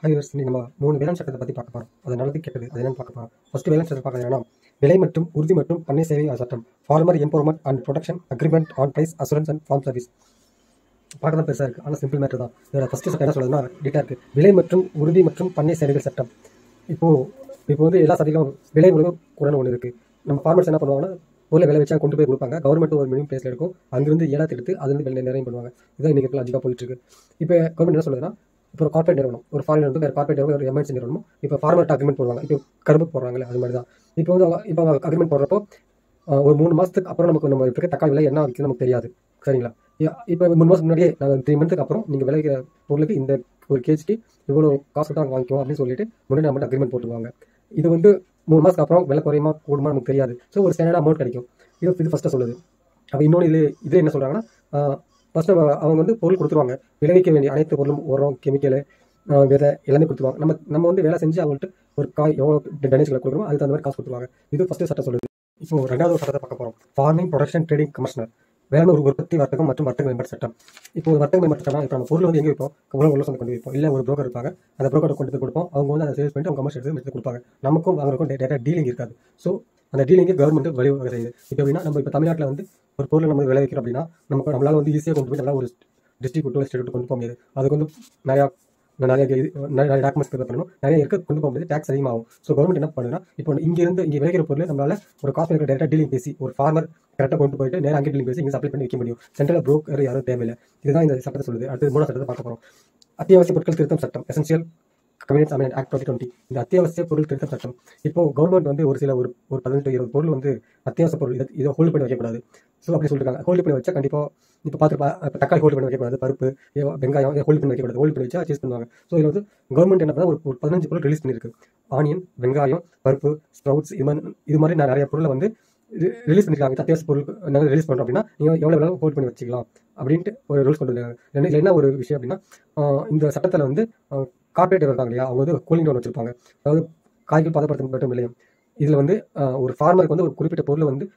ஹைவர்ஸ் நம்ம மூணு வேளாண் சட்டத்தை பற்றி பார்க்க போகிறோம் அது நல்லது கெட்டது அது என்னன்னு பார்க்க போகிறோம் ஃபர்ஸ்ட் வேளாண் சட்டம் பார்க்கறது என்னன்னா விலை மற்றும் உறுதி மற்றும் பண்ணை சேவை சட்டம் farmer empowerment and production agreement on price assurance and farm service பார்க்க தான் பெருசாக இருக்குது ஆனால் சிம்பிள் மேட்டர் தான் இதோட ஃபஸ்ட்டு சட்டம் என்ன சொல்லுதுன்னா டீட்டாக இருக்குது விலை மற்றும் உறுதி மற்றும் பண்ணை சேவைகள் சட்டம் இப்போது இப்போ வந்து எல்லா சட்டையிலும் விலை உணவு குரல் ஒன்று இருக்குது நம்ம ஃபார்மர்ஸ் என்ன பண்ணுவாங்கன்னா பொருளை விலை வச்சா கொண்டு போய் கொடுப்பாங்க கவர்மெண்ட் ஒரு மினிமம் பிளேஸில் இருக்கும் அங்கிருந்து ஏலாத்து எடுத்து அதுலேருந்து விலை நிறைய பண்ணுவாங்க இதான் இன்றைக்கி லாஜிக்காக போயிட்டு இருக்கு இப்போ கவர்மெண்ட் என்ன சொல்லுதுன்னா இப்போ ஒரு கார்பரேட் நிறுவனம் ஒரு ஃபாரின் வந்து வேறு கார்பரேட் நிறுவனம் ஒரு எம்என்சி நிறுவனம் இப்போ ஃபார்மர்ட் அக்ரிமெண்ட் போடுவாங்க இப்போ கரும்பு போடுறாங்களே அது மாதிரி தான் இப்போ வந்து அவங்க- இப்போ அவங்க அக்ரிமெண்ட் போடுறப்போ ஆஹ், ஒரு மூணு மாதத்துக்கு அப்புறம் நமக்கு நம்ம இருக்க தக்காளி விலை என்ன விற்கும் நமக்கு தெரியாது சரிங்களா இ- இப்போ மூணு மாதம் முன்னாடியே நாங்கள் த்ரீ மந்த்துக்கு அப்புறம் நீங்கள் விளைவிக்கிற பொருளுக்கு இந்த ஒரு கேஜிக்கு இவ்வளோ காசு தான் வாங்கிக்குவோம் அப்படின்னு சொல்லிட்டு முன்னாடி நம்ம அக்ரிமெண்ட் போட்டுருவாங்க இது வந்து மூணு மாதத்துக்கு அப்புறம் விலை குறையுமா கூடுமா நமக்கு தெரியாது ஸோ ஒரு ஸ்டாண்டர்ட் அமௌண்ட் கிடைக்கும் இது இது ஃபஸ்ட்டாக சொல்லுது அப்போ இன்னொன்று இது இது என்ன சொல்கிறாங்கன்னா ஃபஸ்ட்டு அவங்க வந்து பொருள் கொடுத்துருவாங்க விளைவிக்க வேண்டிய அனைத்து பொருளும் உரம் கெமிக்கலு விதை எல்லாமே கொடுத்துருவாங்க நம்ம நம்ம வந்து வேலை செஞ்சு அவங்கள்ட்ட ஒரு காய் எவ்வளோ டனேஜ்களை கொடுக்குறோம் அதுக்கு தகுந்த மாதிரி காசு கொடுத்துருவாங்க இது ஃபஸ்ட்டு சட்டம் சொல்லுது இப்போ ரெண்டாவது ஒரு சட்டத்தை பார்க்க போகிறோம் ஃபார்மிங் ப்ரொடக்ஷன் ட்ரேடிங் கமிஷனர் வேளாண் ஒரு உற்பத்தி வர்த்தகம் மற்றும் வர்த்தக மேம்பாட்டு சட்டம் இப்போ ஒரு வர்த்தக மேம்பாட்டு சட்டம் இப்போ நம்ம பொருள் வந்து எங்கே வைப்போம் உலக உள்ள கொண்டு வைப்போம் இல்லை ஒரு broker இருப்பாங்க அந்த broker கொண்டு போய் கொடுப்போம் அவங்க வந்து அதை சேல்ஸ் பண்ணிட்டு அவங்க கமர்ஷியல் எடுத்து எடுத்து கொடுப்பாங்க நமக்கும் அவங்களுக்கும் டேட்டா டீலிங் இருக்காது ஸோ அந்த டீலிங்கு கவர்மெண்ட் வழிவகை செய்யுது இப்போ எப்படின்னா நம்ம இப்போ தமிழ்நாட்டில் வந்து ஒரு பொருளை நம்ம விளைவிக்கிறோம் அப்படின்னா நமக்கு நம்மளால வந்து ஈஸியாக கொண்டு போய் நல்லா ஒரு டிஸ்ட்ரிக்ட் விட்டு ஸ்டேட் கொண்டு போக முடியாது அதுக்கு வந்து நிறையா நிறைய இது நிறைய டாக்குமெண்ட்ஸ் ப்ரிப்பேர் பண்ணணும் நிறைய இருக்க கொண்டு போக முடியாது டேக்ஸ் அதிகமாகும் ஸோ கவர்மெண்ட் என்ன பண்ணுன்னா இப்போ இங்கேருந்து இங்கே விளைக்கிற பொருள் நம்மளால ஒரு காசு இருக்கிற டேரக்டாக டீலிங் பேசி ஒரு ஃபார்மர் கரெக்டாக கொண்டு போயிட்டு நேரம் அங்கே டீலிங் பேசி இங்கே சப்ளை பண்ணி விற்க முடியும் சென்ட்ரல் broker யாரும் தேவையில்லை இதுதான் இந்த சட்டத்தை சொல்லுது அடுத்து மூணாவது சட்டத்தை பார்க்க போகிறோம் அத்தியாவசிய பொருட்கள் திருத்தம் சட்டம் essential commodities amendment act twenty twenty இந்த அத்தியாவசிய பொருள் திருத்தம் சட்டம் இப்போ கவர்மெண்ட் வந்து ஒரு சில ஒரு ஒரு பதினெட்டு இருபது பொருள் வந்து அத்தியாவசிய பொருள் இதை இதை ஹோல்ட் பண்ணி வைக்கக்கூடாது ஸோ அப்படி சொல்லிருக்காங்க ஹோல்ட் பண்ணி வச்சா கண்டிப்பாக இப்போ பார்த்துருப்பா இப்போ தக்காளி ஹோல்ட் பண்ணி வைக்கக்கூடாது பருப்பு ஏ- வெங்காயம் இதை ஹோல்ட் பண்ணி வைக்கக்கூடாது ஹோல்ட் பண்ணி வச்சா சீஸ் பண்ணுவாங்க ஸோ இதில் வந்து கவர்மெண்ட் என்ன பண்ணா ஒரு ஒரு பதினஞ்சு பொருள் ரிலீஸ் பண்ணியிருக்கு ஆனியன் வெங்காயம் பருப்பு ஸ்ப்ரவுட்ஸ் இது மாதிரி இது மாதிரி நான் நிறைய பொருளை வந்து ரிலீஸ் பண்ணிருக்காங்க அத்தியாவசிய பொருள் நாங்கள் ரிலீஸ் பண்ணுறோம் அப்படின்னா நீங்கள் எவ்வளோ எவ்வளோ ஹோல்ட் பண்ணி வச்சுக்கலாம் அப்படின்ட்டு ஒரு ரூல்ஸ் கொண்டு வந்தாங்க என்ன- இதுல என்ன ஒரு விஷயம் அப்படின்னா ஆஹ் இந்த சட்டத்தில் வந்து கார்பரேட் இருக்காங்க இல்லையா அவங்க வந்து கூலிங் டவுன் வச்சிருப்பாங்க அதாவது காய்கறி பதப்படுத்தப்பட்ட விலையம் இதில் வந்து ஆஹ் ஒரு ஃபார்மருக்கு வந்து ஒரு குறிப்பிட்ட பொருளை வந்து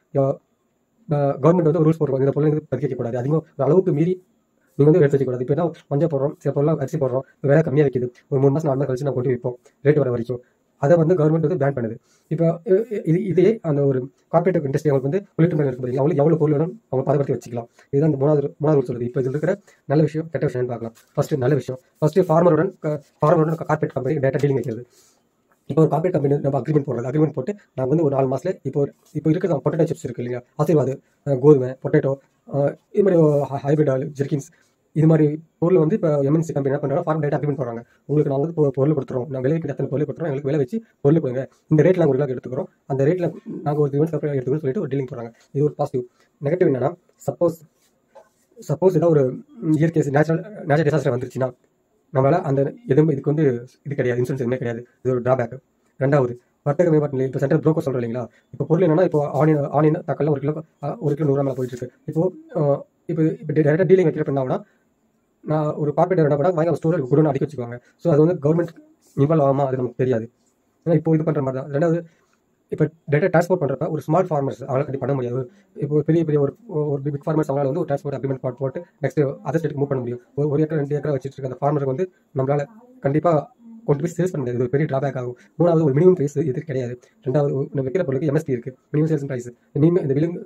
கவர்மெண்ட் வந்து ரூல்ஸ் போடுவாங்க இந்த பொருளை வந்து பதிக்க வைக்கக்கூடாது அதிகம் ஒரு அளவுக்கு மீறி நீங்கள் வந்து எடுத்து வச்சுக்கூடாது இப்போ என்ன மஞ்சள் போடுறோம் சில பொருளாக அரிசி போடுறோம் விலை கம்மியாக விற்கிது ஒரு மூணு மாதம் நாலு மாதம் கழிச்சு நான் கொண்டு வைப்போம் ரேட் வர வரைக்கும் அதை வந்து கவர்மெண்ட் வந்து பேன் பண்ணுது இப்போ இ- இ- இது இதே அந்த ஒரு கார்பரேட் இண்டஸ்ட்ரி அவங்களுக்கு வந்து பொலிட்டு மேலே இருக்கு பார்த்தீங்களா அவங்களுக்கு எவ்வளோ பொருள் வேணும் அவங்க பதப்படுத்தி வச்சுக்கலாம் இதுதான் இந்த மூணாவது மூணாவது ரூல் சொல்லுது இப்போ இதில் இருக்கிற நல்ல விஷயம் கெட்ட விஷயம் பார்க்கலாம் ஃபர்ஸ்ட் நல்ல விஷயம் ஃபர்ஸ்ட் ஃபார்மருடன் ஃபார்மருடன் கார்பரேட் கம்பெனி டேட்டா டீலிங் வைக்கிறது இப்போ ஒரு கார்பரேட் கம்பெனி நம்ம அக்ரிமெண்ட் போடுறது அக்ரிமெண்ட் போட்டு நாங்கள் வந்து ஒரு நாலு மாதத்தில் இப்போ ஒரு- இப்போ இருக்கிற பொட்டேட்டோ சிப்ஸ் இருக்கு இல்லையா ஆசீர்வாத் அஹ் கோதுமை பொட்டேட்டோ இது மாதிரி ஹைபிரிட் ஆயில் ஜெர்கின்ஸ் இது மாதிரி பொருள் வந்து இப்போ எம்என்சி கம்பெனி என்ன பண்ணுறாங்க ஃபார்ம் டேட்டா அக்ரிமெண்ட் போடுறாங்க உங்களுக்கு நாங்கள் வந்து பொ- பொருள் கொடுத்துறோம் நாங்கள் விலைக்கு எத்தனை பொருள் கொடுத்துறோம் எங்களுக்கு விலை வச்சு பொருள் கொடுங்க இந்த ரேட்டில் நாங்கள் ஒரு கிலோ எடுத்துக்கிறோம் அந்த ரேட்டில் நாங்கள் ஒரு த்ரீ அப்புறம் எடுத்துக்கிறோம் சொல்லிட்டு ஒரு டீலிங் போடுறாங்க இது ஒரு பாசிட்டிவ் நெகட்டிவ் என்னன்னா சப்போஸ் சப்போஸ் ஏதாவது ஒரு ம், இயற்கை நேச்சுரல் நேச்சுரல் டிசாஸ்டர் வந்துருச்சுன்னா நம்மளால அந்த எதுவுமே இதுக்கு வந்து இது கிடையாது இன்சூரன்ஸ் எதுவுமே கிடையாது இது ஒரு டிராபேக் ரெண்டாவது வர்த்தக மேம்பாட்டு நிலையம் இப்போ சென்ட்ரல் ப்ரோக்கர் சொல்கிறோம் இல்லைங்களா இப்போ பொருள் என்னன்னா இப்போ ஆனியன் ஆனியன் தக்காளி ஒரு கிலோ அஹ், ஒரு கிலோ நூறு மேலே போயிட்டு இருக்கு இப்போ அஹ், இப்போ இப்போ டேரெக்டாக டீலிங் வைக்கிறப்ப என்ன ஆகும்னா நான் ஒரு கார்பரேட் என்ன பண்ணா வாங்கி ஸ்டோரில் குடோன் அடிக்க வச்சுக்குவாங்க ஸோ அது வந்து கவர்மெண்ட் இன்வால்வ் ஆகாமா அது நமக்கு தெரியாது ஏன்னா இப்போ இது பண்ணுற மாதிரி தான் ரெண்டாவது இப்போ டேட்டா டிரான்ஸ்போர்ட் பண்ணுறப்ப ஒரு ஸ்மார்ட் ஃபார்மர்ஸ் அவங்களால கட்டி பண்ண முடியாது இப்போ பெரிய பெரிய ஒரு ஒரு பிக் ஃபார்மர்ஸ் அவங்களால வந்து ஒரு டிரான்ஸ்போர்ட் அக்ரிமெண்ட் போட்டு போட்டு நெக்ஸ்ட் அதர் ஸ்டேட்டுக்கு மூவ் பண்ண முடியும் ஒரு ஒரு ஏக்கர் ரெண்டு ஏக்கர் வச்சுட்டு இருக்க அந்த ஃபார்மருக்கு வந்து நம்மளால கண்டிப்பாக கொண்டு போய் சேல்ஸ் பண்ண முடியாது இது ஒரு பெரிய டிராபேக் ஆகும் மூணாவது ஒரு மினிமம் ப்ரைஸ் இது கிடையாது ரெண்டாவது ஒரு- நம்ம விற்கிற பொருளுக்கு எம்எஸ்பி இருக்கு மினிமம் சேல்ஸ் ப்ரைஸ் மினிமம் இந்த விலை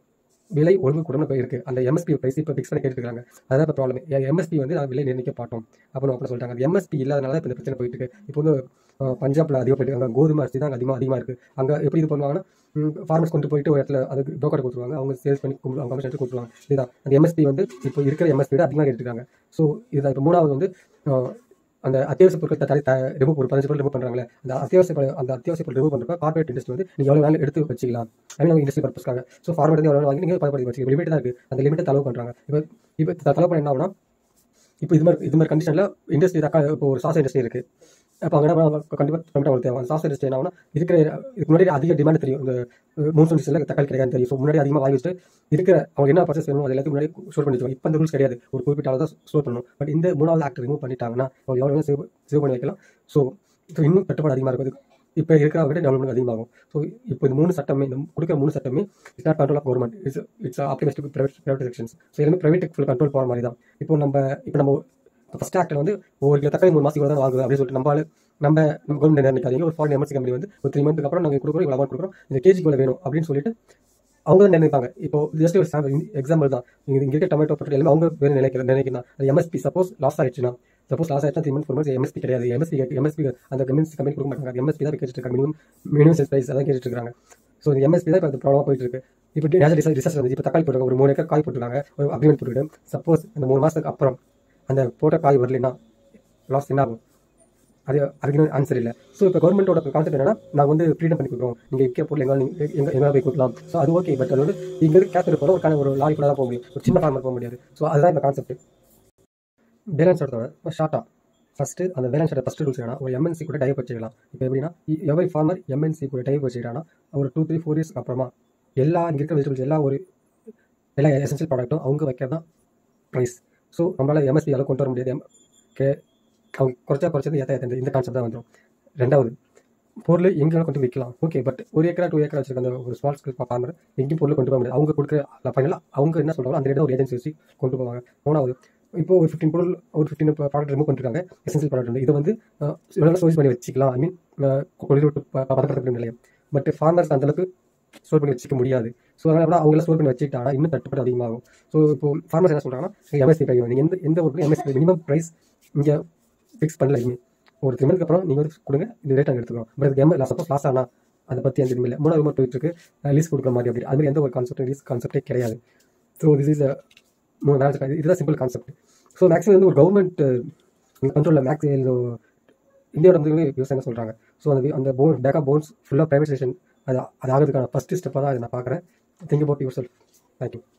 விலை ஒழுங்கு குடம்பு போய் இருக்கு அந்த எம்எஸ்பி ப்ரைஸ் இப்போ ஃபிக்ஸ் பண்ணி கேட்டுருக்காங்க அதான் இப்போ ப்ராப்ளம் எம்எஸ்பி வந்து நான் விலை நிர்ணயிக்க மாட்டோம் அப்படின்னு அப்படின்னு சொல்லிட்டாங்க அந்த எம்எஸ்பி இல்லாதனால இப்போ இந்த பிரச்சனை போயிட்டு இருக்கு இப்போ வந்து அஹ், பஞ்சாப்ல அதிகம் போயிட்டு அங்கே கோதுமை அரிசி தான் அதிகமாக அதிகமாக இருக்கு அங்கே எப்படி இது பண்ணுவாங்கன்னா ஃபார்மர்ஸ் கொண்டு போயிட்டு ஒரு இடத்துல அதுக்கு broker கொடுத்துருவாங்க அவங்க சேல்ஸ் பண்ணி கும்பல் அவங்க கமிஷன் கொடுத்துருவாங்க இதுதான் அந்த எம்எஸ்பி வந்து இப்போ இருக்கிற எம்எஸ்பி விட அதிகமாக எடுத்துருக்காங்க ஸோ இதுதான் இப்போ மூணாவது வந்து அஹ், அந்த அத்தியாவசிய பொருட்கள் தலை ரிமூவ் ஒரு பதினஞ்சு பொருள் ரிமூவ் பண்ணுறாங்களே அந்த அத்தியாவசிய பொருள் அந்த அத்தியாவசிய பொருள் ரிமூவ் பண்ணுறப்ப கார்பரேட் இண்டஸ்ட்ரி வந்து நீங்கள் எவ்வளோ வேணும் எடுத்து வச்சுக்கலாம் ஐ மீன் இண்டஸ்ட்ரி பர்பஸ்க்காக ஸோ ஃபார்மர் வந்து எவ்வளோ வாங்கி நீங்கள் பதப்படுத்தி வச்சுக்கலாம் லிமிட் தான் இருக்குது அந்த லிமிட்டை தலவு பண்ணுறாங்க இப்போ இப்போ தலவு பண்ண என்ன ஆகும்னா இப்போ இது மாதிரி இது மாதிரி கண்டிஷனில் இண்டஸ்ட்ரி தக்கா இப்போ ஒரு சாஸ் இண்டஸ்ட்ரி இருக்குது அப்போ அங்கே என்ன கண்டிப்பாக டொமேட்டோ உங்களுக்கு தேவை அந்த சாஸ் இண்டஸ்ட்ரி என்ன ஆகும்னா இருக்கிற இதுக்கு முன்னாடி அதிக டிமாண்ட் தெரியும் இந்த மூன்சூன் சீசனில் தக்காளி கிடைக்காது தெரியும் ஸோ முன்னாடி அதிகமாக வாங்கி வச்சுட்டு இருக்கிற அவங்க என்ன பர்ச்சேஸ் வேணுமோ அது எல்லாத்தையும் முன்னாடி ஸ்டோர் பண்ணி வச்சுக்கோங்க இப்போ அந்த ரூல்ஸ் கிடையாது ஒரு குறிப்பிட்ட அளவு தான் ஸ்டோர் பண்ணணும் பட் இந்த மூணாவது ஆக்ட் ரிமூவ் பண்ணிட்டாங்கன்னா அவங்க எவ்வளோ வேணும் சேவ் சேவ் பண்ணி வைக்கலாம் ஸோ இன்னும் கட்டுப்பாடு அதிகமாக இருக்கும் இது இப்போ இருக்கிற விட டெவலப்மெண்ட் அதிகமாகும் ஸோ இப்போ இந்த மூணு சட்டமே இந்த கொடுக்குற மூணு சட்டமே it's not control of government it's it's application private private sections so எல்லாமே ப்ரைவேட் ஃபுல் கண்ட்ரோல் போகிற மாதிரி தான் இப்போ நம்ம இப்போ நம்ம ஃபஸ்ட் ஆக்டில் வந்து ஒரு கிலோ தக்காளி மூணு மாதத்துக்கு தான் வாங்குது அப்படின்னு சொல்லிட்டு நம்ம ஆளு- நம்ம நம்ம கவர்மெண்ட் நிர்ணயிக்காதீங்க ஒரு ஃபாரின் எமர்சி கம்பெனி வந்து ஒரு த்ரீ மந்த்துக்கு அப்புறம் நாங்கள் கொடுக்குறோம் இவ்வளோ அமௌண்ட் கொடுக்குறோம் இந்த கேஜிக்கு இவ்வளோ வேணும் அப்படின்னு சொல்லிட்டு அவங்க தான் நினைப்பாங்க இப்போ ஜஸ்ட் ஒரு எக்ஸாம்பிள் தான் இங்க இங்க இருக்க டொமேட்டோ பொருட்கள் எல்லாமே அவங்க வேறு நினைக்கிற நினைக்கலாம் அது எம்எஸ்பி சப்போஸ் லாஸ் ஆயிடுச்சுன்னா சப்போஸ் லாஸ் ஆயிடுச்சா three month four months MSP கிடையாது எம்எஸ்பி எம்எஸ்பி அந்த கம்பெனி கம்பெனி கொடுக்க மாட்டாங்க எம்எஸ்பி தான் கேட்டுட்டு இருக்காங்க மினிமம் மினிமம் சேல்ஸ் பிரைஸ் அதான் கேட்டுட்டு இருக்காங்க ஸோ இந்த எம்எஸ்பி தான் இப்போ அந்த ப்ராப்ளமாக போயிட்டு இருக்கு இப்போ நேச்சுரல் ரிசர்ச் ரிசர்ச் வந்து இப்போ தக்காளி போட்டுருக்காங்க ஒரு மூணு ஏக்கர் காய் போட்டுருக்காங்க ஒரு அக்ரிமெண்ட் போட்டுக்கிட்டு சப்போஸ் இந்த மூணு மாதத்துக்கு அப்புறம் அந்த போட்ட காய் வரலைன்னா லாஸ் என்ன ஆகும் அது அதுக்கு ஆன்சர் இல்லை ஸோ இப்போ கவர்மெண்ட்டோட கான்செப்ட் என்னன்னா நாங்கள் வந்து ஃப்ரீடம் பண்ணி கொடுக்குறோம் நீங்கள் விற்க பொருள் எங்கே எங்கே எங்கே போய் கொடுக்கலாம் ஸோ அது ஓகே பட் அது வந்து இங்கே கேப்டர் போகிற ஒரு kind of ஒரு லாரி கூட தான் போக முடியும் ஒரு சின்ன ஃபார்மர் போக முடியாது ஸோ அதுதான் இந்த கான்செப்ட் பேலன்ஸ் எடுத்தோட ஷார்ட்டாக ஃபஸ்ட்டு அந்த பேலன்ஸ் எடுத்த ஃபஸ்ட்டு ரூல்ஸ் என்னன்னா ஒரு எம்என்சி கூட டைப் வச்சுக்கலாம் இப்போ எப்படின்னா எவரி ஃபார்மர் எம்என்சி கூட டைப் வச்சுக்கிறான்னா ஒரு டூ த்ரீ ஃபோர் இயர்ஸ்க்கு அப்புறமா எல்லா இங்கே இருக்க வெஜிடபிள்ஸ் எல்லா ஒரு எல்லா எசென்ஷியல் ப்ராடக்ட்டும் அவங்க வைக்கிறது தான் ப்ரைஸ் ஸோ நம்மளால் எம்எஸ்பி அளவு கொண்டு வர முடியாது M- கே அவங்க குறைச்சா குறைச்சது ஏற்ற ஏற்ற இந்த கான்செப்ட் தான் வந்துடும் ரெண்டாவது பொருள் எங்கேயும் கொண்டு விற்கலாம் ஓகே பட் ஒரு ஏக்கரா டூ ஏக்கரா வச்சிருக்க அந்த ஒரு ஸ்மால் ஸ்கேல் ஃபார்மர் எங்கேயும் பொருள் கொண்டு போக முடியாது அவங்க கொடுக்குற ஃபைனலாக அவங்க என்ன சொல்கிறாங்க அந்த ரேட் ஒரு ஏஜென்சி வச்சு கொண்டு போவாங்க மூணாவது இப்போ ஒரு ஃபிஃப்டின் பொருள் ஒரு ஃபிஃப்டின் ப்ராடக்ட் ரிமூவ் பண்ணிருக்காங்க எசென்சியல் ப்ராடக்ட் வந்து இது வந்து ஸ்டோரேஜ் பண்ணி வச்சுக்கலாம் ஐ மீன் கொள்ளிட்டு பதப்படுத்த நிலையம் பட் ஃபார்மர்ஸ் அந்தளவுக்கு ஸ்டோர் பண்ணி வச்சுக்க முடியாது ஸோ அதனால் அவங்கள ஸ்டோர் பண்ணி வச்சுக்கிட்டாங்கன்னா இன்னும் தட்டுப்பாடு அதிகமாகும் ஸோ இப்போ ஃபார்மர்ஸ் என்ன சொல்கிறாங்கன்னா எம்எஸ்பி கையும் நீங்கள் எந்த எந்த ஒரு எம்எஸ்பி மினிமம் ப்ரைஸ் இங்கே ஃபிக்ஸ் பண்ணல இனிமே ஒரு த்ரீ மந்த்க்கு அப்புறம் நீங்கள் வந்து கொடுங்க இந்த ரேட் அங்கே எடுத்துக்கிறோம் பட் அதுக்கு எம்எல் சப்போஸ் லாஸ் ஆனால் அதை பற்றி அந்த இல்லை மூணாவது ரூபாய் போயிட்டு இருக்கு லீஸ் கொடுக்குற மாதிரி அப்படி அது மாதிரி எந்த ஒரு கான்செப்ட் லீஸ் கான்செப்டே கிடையாது ஸோ திஸ் இஸ் மூணு மேட்ச் இதுதான் சிம்பிள் கான்செப்ட் ஸோ மேக்ஸிமம் வந்து ஒரு கவர்மெண்ட் கண்ட்ரோலில் மேக்ஸ் இந்தியாவோட வந்து விவசாயம் என்ன சொல்கிறாங்க ஸோ அந்த அந்த போன் பேக்கப் போன்ஸ் ஃபுல்லாக ப்ரைவேடைசேஷன் அது அது ஆகிறதுக்கான ஃபஸ்ட்டு ஸ்டெப்பாக தான் அதை நான் பார்க்குறேன் think about yourself thank you